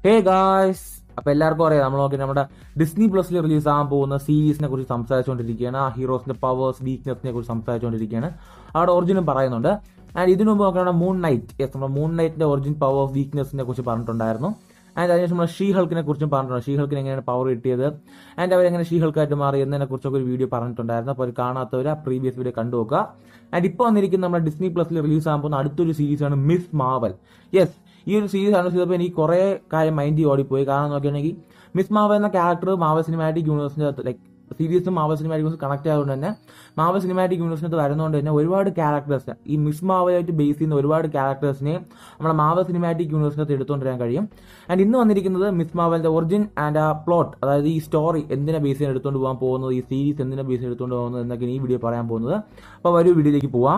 hey guys അപ്പൊ എല്ലാവർക്കും അറിയാം നമ്മൾ നോക്കി നമ്മുടെ ഡിസ്നി പ്ലസിൽ റിലീസ് ആകാൻ പോകുന്ന സീരീസിനെ കുറിച്ച് സംസാരിച്ചുകൊണ്ടിരിക്കുകയാണ് ആ ഹീറോസിന്റെ പവേഴ്സ് വീക്ക്നെസിനെ കുറിച്ച് സംസാരിച്ചുകൊണ്ടിരിക്കുകയാണ് അവിടെ ഒറിജിനും പറയുന്നുണ്ട് ആൻഡ് ഇതിനു മുമ്പ് നോക്കുകയാണെങ്കിൽ മൂൺ നൈറ്റ് യെസ് നമ്മുടെ മൂൺ നൈറ്റിന്റെ ഒറിജിൻ പവേഴ്സ് വീക്ക്നെസിനെ കുറിച്ച് പറഞ്ഞിട്ടുണ്ടായിരുന്നു ആൻഡ് അതിനുശേഷം നമ്മൾ ഷീ ഹൾക്കിനെ കുറിച്ചും പറഞ്ഞിട്ടുണ്ട് ഷീ ഹൾക്കിന് എങ്ങനെയാണ് പവർ കിട്ടിയത് ആൻഡ് അവരെങ്ങനെ ഷീ ഹൾക്കായിട്ട് മാറി എന്നതിനെ കുറിച്ചൊക്കെ ഒരു വീഡിയോ പറഞ്ഞിട്ടുണ്ടായിരുന്നു അപ്പോൾ അത് കാണാത്തവർ ആ പ്രീവിയസ് വീഡിയോ കണ്ടു നോക്കുക ആൻഡ് ഇപ്പോൾ വന്നിരിക്കുന്ന നമ്മുടെ ഡിസ്നി പ്ലസിൽ റിലീസ് ആകാൻ പോകുന്ന അടുത്തൊരു സീരീസാണ് മിസ് മാവൽ യെസ് ഈ ഒരു സീരീസ് ആണ് ചെയ്തപ്പോൾ എനിക്ക് കുറേ കാര്യം മൈൻഡിൽ ഓടിപ്പോയി കാരണം നോക്കുകയാണെങ്കിൽ മിസ് മാവൽ എന്ന ക്യാരക്ടർ മാവൽ സിനിമാറ്റിക് യൂണിവേഴ്സിന്റെ ലൈക്ക് സീരീസും മാവൽ സിനിമാറ്റിക് യൂണിവേഴ്സ് കണക്ട് ആയതുകൊണ്ട് തന്നെ മാവൽ സിനിമാറ്റിക് യൂണിവേഴ്സിനകത്ത് വരുന്നതുകൊണ്ട് തന്നെ ഒരുപാട് ക്യാരക്ടേഴ്സ് ഈ മിസ് മാവലായിട്ട് ബേസ് ചെയ്യുന്ന ഒരുപാട് ക്യാരക്ടേഴ്സിനെ നമ്മുടെ മാവൽ സിനിമാറ്റിക് യൂണിവേഴ്സിനകത്ത് എടുത്തുകൊണ്ട് വരാൻ കഴിയും ആൻഡ് ഇന്ന് വന്നിരിക്കുന്നത് മിസ് മാവലിന്റെ ഒറിജിൻ ആൻഡ് ആ പ്ലോട്ട് അതായത് ഈ സ്റ്റോറി എന്തിനെ ബേസ് ചെയ്യാൻ എടുത്തുകൊണ്ട് പോകാൻ പോകുന്നത് ഈ സീരീസ് എന്തിനെ ബേസ് എടുത്തുകൊണ്ട് പോകുന്നത് എന്നൊക്കെ ഈ വീഡിയോ പറയാൻ പോകുന്നത് അപ്പോൾ വരൂ വീഡിയോയിലേക്ക് പോവാം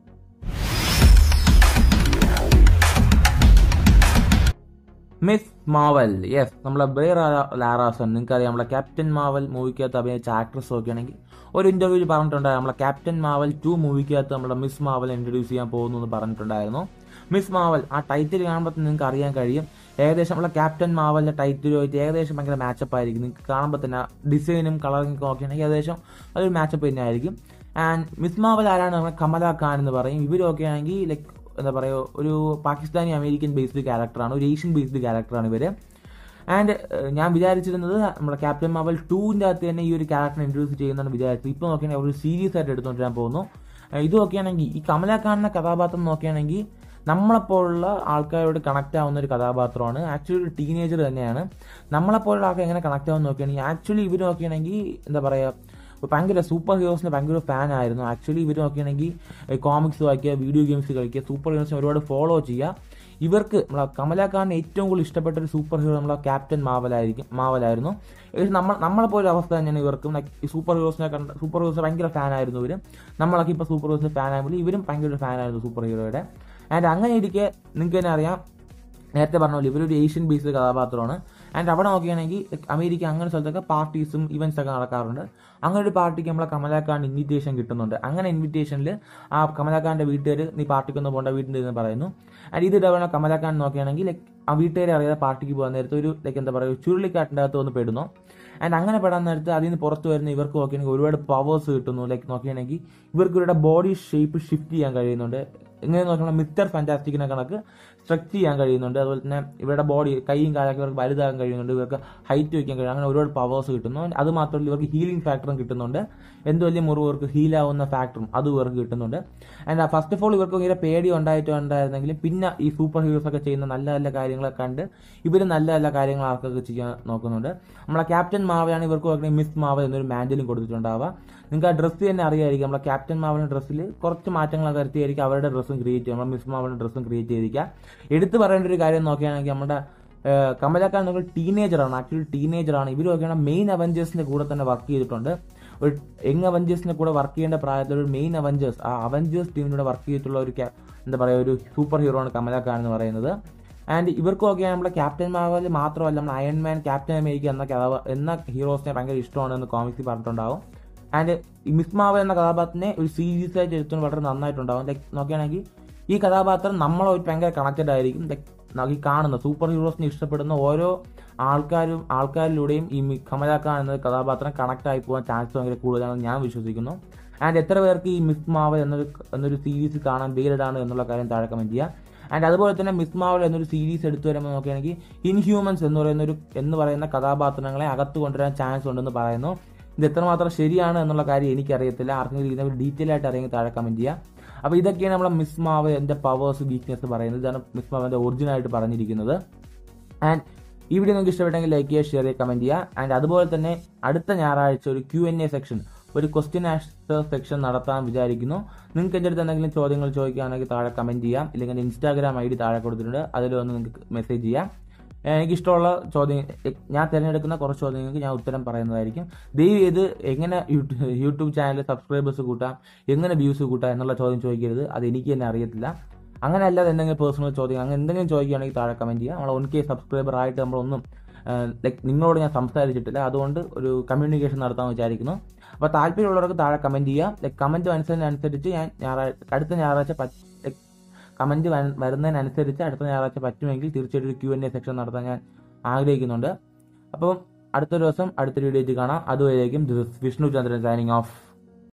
മിസ് മാവൽ യെസ് നമ്മളെ ബ്രേർ ലാറാസൺ നിങ്ങൾക്കറിയാം നമ്മളെ ക്യാപ്റ്റൻ മാവൽ മൂവിക്കകത്ത് അഭിനയിച്ച ആക്ട്രസ് നോക്കുകയാണെങ്കിൽ ഒരു ഇന്റർവ്യൂവിൽ പറഞ്ഞിട്ടുണ്ടായിരുന്നു നമ്മളെ ക്യാപ്റ്റൻ മാവൽ ടു മൂവിക്കകത്ത് നമ്മളെ മിസ് മാവൽ ഇൻട്രൊഡ്യൂസ് ചെയ്യാൻ പോകുന്നു എന്ന് പറഞ്ഞിട്ടുണ്ടായിരുന്നു മിസ് മാവൽ ആ ടൈറ്റിൽ കാണുമ്പോൾ നിങ്ങൾക്ക് അറിയാൻ കഴിയും ഏകദേശം നമ്മളെ ക്യാപ്റ്റൻ മാവലിന്റെ ടൈറ്റിലുമായിട്ട് ഏകദേശം ഭയങ്കര മാച്ചപ്പ് ആയിരിക്കും നിങ്ങൾക്ക് കാണുമ്പോൾ തന്നെ ഡിസൈനും കളറിംഗ് ഒക്കെ നോക്കുകയാണെങ്കിൽ ഏകദേശം അതൊരു മാച്ചപ്പ് തന്നെ ആയിരിക്കും ആൻഡ് മിസ് മാവൽ ആരാണ് നമ്മുടെ കമല ഖാൻ എന്ന് പറയും ഇവരൊക്കെ ആണെങ്കിൽ ലൈക്ക് എന്താ പറയുക ഒരു പാകിസ്ഥാനി അമേരിക്കൻ ബേസ്ഡ് ക്യാരക്ടറാണ് ഒരു ഏഷ്യൻ ബേസ്ഡ് ക്യാരക്ടറാണ് ഇവര് ആൻഡ് ഞാൻ വിചാരിച്ചിരുന്നത് നമ്മുടെ ക്യാപ്റ്റൻ മാവൽ ടൂവിൻ്റെ അകത്ത് തന്നെ ഈ ഒരു ക്യാരക്ടർ ഇൻട്രൊഡ്യൂസ് ചെയ്യുന്നതാണ് വിചാരിച്ചത് ഇപ്പോൾ നോക്കുകയാണെങ്കിൽ ഒരു സീരീസ് ആയിട്ട് എടുത്തുകൊണ്ടിരാൻ പോകുന്നു ഇത് നോക്കുകയാണെങ്കിൽ ഈ കമല ഖാനിന്റെ കഥാപാത്രം നോക്കുകയാണെങ്കിൽ നമ്മളെപ്പോലുള്ള ആൾക്കാരോട് കണക്ട് ആവുന്ന ഒരു കഥാപാത്രമാണ് ആക്ച്വലി ഒരു ടീനേജർ തന്നെയാണ് നമ്മളെപ്പോലുള്ള ആൾക്കാർ എങ്ങനെ കണക്ട് ആവുമെന്ന് നോക്കുകയാണെങ്കിൽ ആക്ച്വലി ഇവർ നോക്കുകയാണെങ്കിൽ എന്താ പറയുക ഭയങ്കര സൂപ്പർ ഹീറോസിന് ഭയങ്കര ഫാൻ ആയിരുന്നു ആക്ച്വലി ഇവർ നോക്കുകയാണെങ്കിൽ കോമിക്സ് വായിക്കുക വീഡിയോ ഗെയിംസ് കളിക്കുക സൂപ്പർ ഹീറോസിനെ ഒരുപാട് ഫോളോ ചെയ്യുക ഇവർക്ക് നമ്മളെ കമലാഖാറിന് ഏറ്റവും കൂടുതൽ ഇഷ്ടപ്പെട്ട ഒരു സൂപ്പർ ഹീറോ നമ്മളെ ക്യാപ്റ്റൻ മാവലായിരിക്കും മാവലായിരുന്നു ഏകദേശം നമ്മൾ നമ്മളെ പോലെ അവസ്ഥ തന്നെയാണ് ഇവർക്കും ലൈക്ക് ഈ സൂപ്പർ ഹീറോസിനെ കണ്ട സൂപ്പർ ഹീറോസ് ഭയങ്കര ഫാൻ ആയിരുന്നു ഇവർ നമ്മളൊക്കെ ഇപ്പോൾ സൂപ്പർ ഹീറോസിന് ഫാൻ ആയപ്പോൾ ഇവരും ഭയങ്കര ഫാൻ ആയിരുന്നു സൂപ്പർ ഹീറോയുടെ ആൻഡ് അങ്ങനെ ഇരിക്കെ നിങ്ങൾക്ക് തന്നെ അറിയാം നേരത്തെ പറഞ്ഞ പോലെ ഇവരൊരു ഏഷ്യൻ ബേസ്ഡ് കഥാപാത്രമാണ് ആൻഡ് അവിടെ നോക്കുകയാണെങ്കിൽ അമേരിക്ക അങ്ങനെ സ്ഥലത്തൊക്കെ പാർട്ടീസും ഇവന്റ്സ് ഒക്കെ നടക്കാറുണ്ട് അങ്ങനെ ഒരു പാർട്ടിക്ക് നമ്മളെ കമലാഖാൻ ഇൻവിറ്റേഷൻ കിട്ടുന്നുണ്ട് അങ്ങനെ ഇൻവിറ്റേഷനിൽ ആ കമലാഖാന്റെ വീട്ടുകാർ നീ പാർട്ടിക്കൊന്ന് പോകേണ്ട വീട്ടിൽ എന്ന് പറയുന്നു ആൻഡ് ഇത് ഇടവണ കമലാഖാൻ നോക്കുകയാണെങ്കിൽ ലൈക്ക് ആ വീട്ടുകാരെ അറിയാതെ പാർട്ടിക്ക് പോകാൻ നേരത്തെ ഒരു ലൈക്ക് എന്താ പറയുക ചുരുളിക്കാട്ടിൻ്റെ അകത്ത് വന്ന് പെടുന്നു ആൻഡ് അങ്ങനെ പെടാൻ നേരത്ത് അതിൽ നിന്ന് പുറത്ത് വരുന്ന ഇവർക്ക് നോക്കുകയാണെങ്കിൽ ഒരുപാട് പവേഴ്സ് കിട്ടുന്നു ലൈക്ക് നോക്കുകയാണെങ്കിൽ ഇവർക്ക് ഇവരുടെ ബോഡി ഷേപ്പ് ഷിഫ്റ്റ് ചെയ്യാൻ കഴിയുന്നുണ്ട് എങ്ങനെ നോക്കണം മിസ്റ്റർ ഫാന്റാസ്റ്റിക്കിനെ കണക്ക് സ്ട്രെച്ച് ചെയ്യാൻ കഴിയുന്നുണ്ട് അതുപോലെ തന്നെ ഇവരുടെ ബോഡി കൈയും കാലൊക്കെ ഇവർക്ക് വലുതാകാൻ കഴിയുന്നുണ്ട് ഇവർക്ക് ഹൈറ്റ് വയ്ക്കാൻ കഴിയും അങ്ങനെ ഒരുപാട് പവേഴ്സ് കിട്ടുന്നു അത് മാത്രമല്ല ഇവർക്ക് ഹീലിംഗ് ഫാക്ടറും കിട്ടുന്നുണ്ട് എന്ത് വലിയ മുറിവ് ഇവർക്ക് ഹീലാവുന്ന ഫാക്ടറും അതും ഇവർക്ക് കിട്ടുന്നുണ്ട് ആൻഡ് ഫസ്റ്റ് ഓഫ് ഓൾ ഇവർക്ക് ഇങ്ങനെ പേടി ഉണ്ടായിട്ടുണ്ടായിരുന്നെങ്കിലും പിന്നെ ഈ സൂപ്പർ ഹീറോസ് ഒക്കെ ചെയ്യുന്ന നല്ല നല്ല കാര്യങ്ങളൊക്കെ കണ്ട് ഇവർ നല്ല നല്ല കാര്യങ്ങൾ ആർക്കൊക്കെ ചെയ്യാൻ നോക്കുന്നുണ്ട് നമ്മളെ ക്യാപ്റ്റൻ മാവയാണ് ഇവർക്ക് നോക്കണമെങ്കിൽ മിസ് മാവ എന്നൊരു മാൻഡലും കൊടുത്തിട്ടുണ്ടാവുക നിങ്ങൾക്ക് ആ ഡ്രസ്സ് തന്നെ അറിയായിരിക്കും നമ്മളെ ക്യാപ്റ്റൻ മാവലിന്റെ ഡ്രസ്സിൽ കുറച്ച് മാറ്റങ്ങളൊക്കെ വരുത്തിയായിരിക്കും അവരുടെ ഡ്രസ്സും ക്രിയേറ്റ് ചെയ്യും നമ്മുടെ മിസ് മാവലിന്റെ ഡ്രസ്സും ക്രിയേറ്റ് ചെയ്തിരിക്കുക എടുത്തു പറയേണ്ട ഒരു കാര്യം നോക്കുകയാണെങ്കിൽ നമ്മുടെ കമലക്കാൻ നോക്കിയാൽ ടീനേജറാണ് ആക്ച്വലി ടീനേജറാണ് ഇവർ നോക്കിയാൽ മെയിൻ അവഞ്ചേഴ്സിന്റെ കൂടെ തന്നെ വർക്ക് ചെയ്തിട്ടുണ്ട് ഒരു യങ് അവഞ്ചേഴ്സിന്റെ കൂടെ വർക്ക് ചെയ്യേണ്ട പ്രായത്തിൽ ഒരു മെയിൻ അവഞ്ചേഴ്സ് ആ അവഞ്ചേഴ്സ് ടീമിലൂടെ വർക്ക് ചെയ്തിട്ടുള്ള ഒരു എന്താ പറയുക ഒരു സൂപ്പർ ഹീറോ ആണ് കമലക്കാൻ എന്ന് പറയുന്നത് ആൻഡ് ഇവർക്ക് നോക്കിയാൽ നമ്മുടെ ക്യാപ്റ്റൻ മാവൽ മാത്രമല്ല നമ്മുടെ അയൺമാൻ ക്യാപ്റ്റൻ അമേരിക്ക എന്ന കഥാ എന്ന ഹീറോസിനെ ഭയങ്കര ഇഷ്ടമാണ് എന്ന് കോമിക്സിൽ പറഞ്ഞിട്ടുണ്ടാവും ആൻഡ് മിസ് മാവൽ എന്ന കഥാപാത്രത്തിനെ ഒരു സീരീസ് ആയിട്ട് എടുത്തുകൊണ്ട് വളരെ നന്നായിട്ടുണ്ടാവും ലൈക്ക് നോക്കുകയാണെങ്കിൽ ഈ കഥാപാത്രം നമ്മളായിട്ട് ഭയങ്കര കണക്റ്റഡ് ആയിരിക്കും ലൈക്ക് ഈ കാണുന്ന സൂപ്പർ ഹീറോസിനെ ഇഷ്ടപ്പെടുന്ന ഓരോ ആൾക്കാരും ആൾക്കാരിലൂടെയും ഈ കമലാഖാൻ എന്ന കഥാപാത്രം കണക്ട് ആയി പോകാൻ ചാൻസ് ഭയങ്കര കൂടുതലാണെന്ന് ഞാൻ വിശ്വസിക്കുന്നു ആൻഡ് എത്ര പേർക്ക് ഈ മിസ് മാവൽ എന്നൊരു എന്നൊരു സീരീസ് കാണാൻ വേരിഡാണ് എന്നുള്ള കാര്യം താഴെ കമന്റ് ചെയ്യുക ആൻഡ് അതുപോലെ തന്നെ മിസ് മാവൽ എന്നൊരു സീരീസ് എടുത്തു വരുമ്പോൾ നോക്കുകയാണെങ്കിൽ ഇൻഹ്യൂമൻസ് എന്ന് പറയുന്ന ഒരു എന്ന് പറയുന്ന കഥാപാത്രങ്ങളെ അകത്ത് കൊണ്ടുവരാൻ ചാൻസ് ഉണ്ടെന്ന് പറയുന്നു ഇത് എത്രമാത്രം ശരിയാണ് എന്നുള്ള കാര്യം എനിക്കറിയത്തില്ല ആർക്കെങ്കിലും ഇതിനെ ഡീറ്റെയിൽ ആയിട്ട് അറിയെങ്കിൽ താഴെ കമന്റ് ചെയ്യുക അപ്പോൾ ഇതൊക്കെയാണ് നമ്മളെ മിസ് മാവലിന്റെ പവേഴ്സ് വീക്ക്നെസ് പറയുന്നത് ഇതാണ് മിസ് മാവലിന്റെ ഒറിജിനൽ ആയിട്ട് പറഞ്ഞിരിക്കുന്നത് ആൻഡ് ഈ വീഡിയോ നിങ്ങൾക്ക് ഇഷ്ടപ്പെട്ടെങ്കിൽ ലൈക്ക് ചെയ്യുക ഷെയർ ചെയ്യുക കമന്റ് ചെയ്യുക ആൻഡ് അതുപോലെ തന്നെ അടുത്ത ഞായറാഴ്ച ഒരു ക്യു എൻ എ സെക്ഷൻ ഒരു ക്വസ്റ്റ്യൻ ആൻസർ സെക്ഷൻ നടത്താൻ വിചാരിക്കുന്നു നിങ്ങൾക്ക് എൻ്റെ അടുത്ത് എന്തെങ്കിലും ചോദ്യങ്ങൾ ചോദിക്കുകയാണെങ്കിൽ താഴെ കമന്റ് ചെയ്യാം ഇല്ലെങ്കിൽ ഇൻസ്റ്റാഗ്രാം ഐ ഡി താഴെ കൊടുത്തിട്ടുണ്ട് അതിൽ വന്ന് നിങ്ങൾക്ക് മെസ്സേജ് ചെയ്യാം എനിക്കിഷ്ടമുള്ള ചോദ്യം ഞാൻ തിരഞ്ഞെടുക്കുന്ന കുറച്ച് ചോദ്യങ്ങൾക്ക് ഞാൻ ഉത്തരം പറയുന്നതായിരിക്കും ദയവ് ചെയ്ത് എങ്ങനെ യൂട്യൂബ് ചാനൽ സബ്സ്ക്രൈബേഴ്സ് കൂട്ടാം എങ്ങനെ വ്യൂസ് കൂട്ടാം എന്നുള്ള ചോദ്യം ചോദിക്കരുത് അത് എനിക്ക് തന്നെ അറിയത്തില്ല അങ്ങനെ അല്ലാതെ എന്തെങ്കിലും പേഴ്സണൽ ചോദ്യം അങ്ങനെ എന്തെങ്കിലും ചോദിക്കുകയാണെങ്കിൽ താഴെ കമന്റ് ചെയ്യുക നമ്മൾ വൺ കെ സബ്സ്ക്രൈബർ ആയിട്ട് നമ്മളൊന്നും ലൈക്ക് നിങ്ങളോട് ഞാൻ സംസാരിച്ചിട്ടില്ല അതുകൊണ്ട് ഒരു കമ്മ്യൂണിക്കേഷൻ നടത്താമെന്ന് വിചാരിക്കുന്നു അപ്പോൾ താല്പര്യമുള്ളവർക്ക് താഴെ കമന്റ് ചെയ്യുക ലൈക്ക് കമന്റ് അനുസരിച്ച് ഞാൻ ഞായറാഴ്ച അടുത്ത ഞായറാഴ്ച കമന്റ് വരുന്നതിനനുസരിച്ച് അടുത്ത ഞായറാഴ്ച പറ്റുമെങ്കിൽ തീർച്ചയായിട്ടും ഒരു ക്യു എൻ എ സെക്ഷൻ നടത്താൻ ഞാൻ ആഗ്രഹിക്കുന്നുണ്ട് അപ്പം അടുത്ത ദിവസം അടുത്തൊരു വീഡിയോയിൽ കാണാം അതുവരേക്കും this is Vishnu Chandran signing of